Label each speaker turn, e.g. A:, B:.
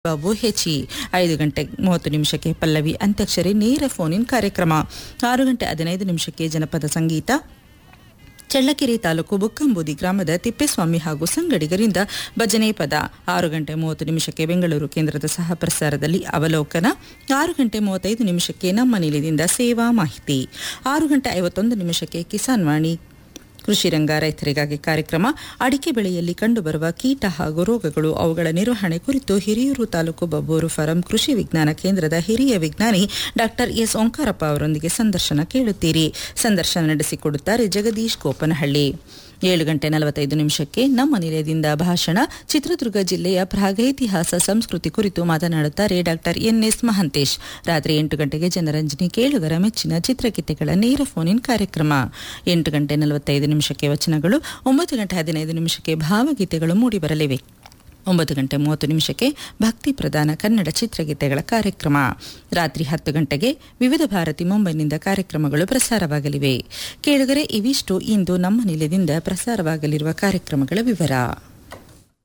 A: ಬಾಬು ಹೆಚಿ ಐದು ಗಂಟೆ ಮೂವತ್ತು ನಿಮಿಷಕ್ಕೆ ಪಲ್ಲವಿ ಅಂತ್ಯಾಕ್ಷರಿ ನೇರ ಫೋನ್ ಇನ್ ಕಾರ್ಯಕ್ರಮ ಆರು ಗಂಟೆ ಹದಿನೈದು ನಿಮಿಷಕ್ಕೆ ಜನಪದ ಸಂಗೀತ ಚಳ್ಳಕೆರೆ ತಾಲೂಕು ಬುಕ್ಕಂಬೂದಿ ಗ್ರಾಮದ ತಿಪ್ಪೇಸ್ವಾಮಿ ಹಾಗೂ ಸಂಗಡಿಗರಿಂದ ಭಜನೆ ಪದ ಆರು ಗಂಟೆ ಮೂವತ್ತು ನಿಮಿಷಕ್ಕೆ ಬೆಂಗಳೂರು ಕೇಂದ್ರದ ಸಹ ಪ್ರಸಾರದಲ್ಲಿ ಅವಲೋಕನ ಆರು ಗಂಟೆ ಮೂವತ್ತೈದು ನಿಮಿಷಕ್ಕೆ ನಮ್ಮ ನಿಲಯದಿಂದ ಸೇವಾ ಮಾಹಿತಿ ಆರು ಗಂಟೆ ಐವತ್ತೊಂದು ನಿಮಿಷಕ್ಕೆ ಕಿಸಾನ್ ವಾಣಿ ಕೃಷಿ ರಂಗ ರೈತರಿಗಾಗಿ ಕಾರ್ಯಕ್ರಮ ಅಡಿಕೆ ಬೆಳೆಯಲ್ಲಿ ಕಂಡುಬರುವ ಕೀಟ ಹಾಗೂ ರೋಗಗಳು ಅವುಗಳ ನಿರ್ವಹಣೆ ಕುರಿತು ಹಿರಿಯೂರು ತಾಲೂಕು ಬಬ್ಬೂರು ಫಾರಂ ಕೃಷಿ ವಿಜ್ಞಾನ ಕೇಂದ್ರದ ಹಿರಿಯ ವಿಜ್ಞಾನಿ ಡಾಕ್ಟರ್ ಎಸ್ ಓಂಕಾರಪ್ಪ ಅವರೊಂದಿಗೆ ಸಂದರ್ಶನ ಕೇಳುತ್ತೀರಿ ಸಂದರ್ಶನ ನಡೆಸಿಕೊಡುತ್ತಾರೆ ಜಗದೀಶ್ ಗೋಪನಹಳ್ಳಿ ಏಳು ಗಂಟೆ ನಲವತ್ತೈದು ನಿಮಿಷಕ್ಕೆ ನಮ್ಮ ನಿಲಯದಿಂದ ಭಾಷಣ ಚಿತ್ರದುರ್ಗ ಜಿಲ್ಲೆಯ ಪ್ರಾಗೈತಿಹಾಸ ಸಂಸ್ಕೃತಿ ಕುರಿತು ಮಾತನಾಡುತ್ತಾರೆ ಡಾಕ್ಟರ್ ಎನ್ಎಸ್ ಮಹಂತೇಶ್ ರಾತ್ರಿ ಎಂಟು ಗಂಟೆಗೆ ಜನರಂಜನಿ ಕೇಳುಗರ ಮೆಚ್ಚಿನ ಚಿತ್ರಗೀತೆಗಳ ನೇರ ಫೋನ್ ಇನ್ ಕಾರ್ಯಕ್ರಮ ಎಂಟು ಗಂಟೆ ನಲವತ್ತೈದು ನಿಮಿಷಕ್ಕೆ ವಚನಗಳು ಒಂಬತ್ತು ಗಂಟೆ ಹದಿನೈದು ನಿಮಿಷಕ್ಕೆ ಭಾವಗೀತೆಗಳು ಮೂಡಿಬರಲಿವೆ ಒಂಬತ್ತು ಗಂಟೆ ಮೂವತ್ತು ನಿಮಿಷಕ್ಕೆ ಭಕ್ತಿ ಪ್ರಧಾನ ಕನ್ನಡ ಚಿತ್ರಗೀತೆಗಳ ಕಾರ್ಯಕ್ರಮ ರಾತ್ರಿ ಹತ್ತು ಗಂಟೆಗೆ ವಿವಿಧ ಭಾರತಿ ಮುಂಬೈನಿಂದ ಕಾರ್ಯಕ್ರಮಗಳು ಪ್ರಸಾರವಾಗಲಿವೆ ಕೇಳುಗರೆ ಇವಿಷ್ಟು ಇಂದು ನಮ್ಮ ನಿಲಯದಿಂದ ಪ್ರಸಾರವಾಗಲಿರುವ ಕಾರ್ಯಕ್ರಮಗಳ ವಿವರ